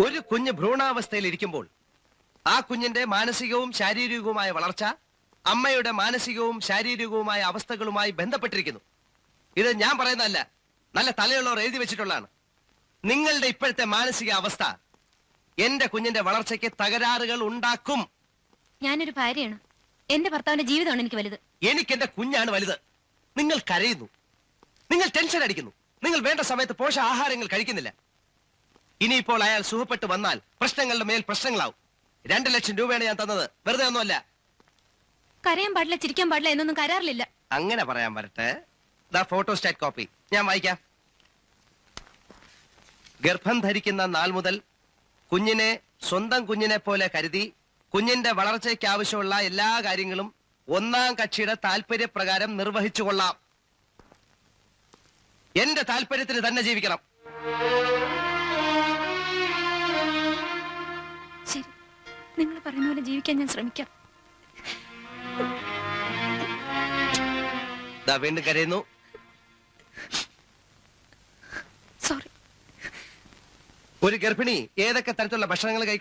ഒരു കുഞ്ഞ് ഭ്രൂണാവസ്ഥയിൽ ഇരിക്കുമ്പോൾ ആ കുഞ്ഞിന്റെ മാനസികവും ശാരീരികവുമായ വളർച്ച അമ്മയുടെ മാനസികവും ശാരീരികവുമായ അവസ്ഥകളുമായി ബന്ധപ്പെട്ടിരിക്കുന്നു ഇത് ഞാൻ പറയുന്നതല്ല നല്ല തലയുള്ളവർ എഴുതി വെച്ചിട്ടുള്ളതാണ് നിങ്ങളുടെ ഇപ്പോഴത്തെ മാനസിക അവസ്ഥ എന്റെ കുഞ്ഞിന്റെ വളർച്ചയ്ക്ക് തകരാറുകൾ ഉണ്ടാക്കും ഞാനൊരു ഭാര്യയാണ് എന്റെ ഭർത്താവിന്റെ ജീവിതമാണ് എനിക്ക് വലുത് എനിക്ക് എന്റെ കുഞ്ഞാണ് വലുത് നിങ്ങൾ കരയുന്നു നിങ്ങൾ ടെൻഷൻ അടിക്കുന്നു നിങ്ങൾ വേണ്ട സമയത്ത് പോഷകാഹാരങ്ങൾ കഴിക്കുന്നില്ല ഇനിയിപ്പോൾ അയാൾ സുഖപ്പെട്ട് വന്നാൽ പ്രശ്നങ്ങളുടെ മേൽ പ്രശ്നങ്ങളാവും രണ്ട് ലക്ഷം രൂപയാണ് ഞാൻ തന്നത് വെറുതെ ഒന്നുമല്ല കരയാൻ പാടില്ല ചിരിക്കാൻ പാടില്ല എന്നൊന്നും കരാറിലില്ല അങ്ങനെ പറയാൻ വരട്ടെ ദാ ഫോട്ടോസ്റ്റാറ്റ് കോപ്പി ഞാൻ വായിക്കാം ഗർഭം ധരിക്കുന്ന നാൾ മുതൽ കുഞ്ഞിനെ സ്വന്തം കുഞ്ഞിനെ പോലെ കരുതി കുഞ്ഞിന്റെ വളർച്ചയ്ക്ക് ആവശ്യമുള്ള എല്ലാ കാര്യങ്ങളും ഒന്നാം കക്ഷിയുടെ താല്പര്യപ്രകാരം നിർവഹിച്ചു കൊള്ളാം എന്റെ താല്പര്യത്തിന് തന്നെ ജീവിക്കണം ശരി നിങ്ങൾ പറയുന്ന പോലെ ജീവിക്കാൻ ഞാൻ ശ്രമിക്കാം ദാ വീണ്ടും കരയുന്നു സോറി ഒരു ഗർഭിണി ഏതൊക്കെ തരത്തിലുള്ള ഭക്ഷണങ്ങൾ കഴിക്കണം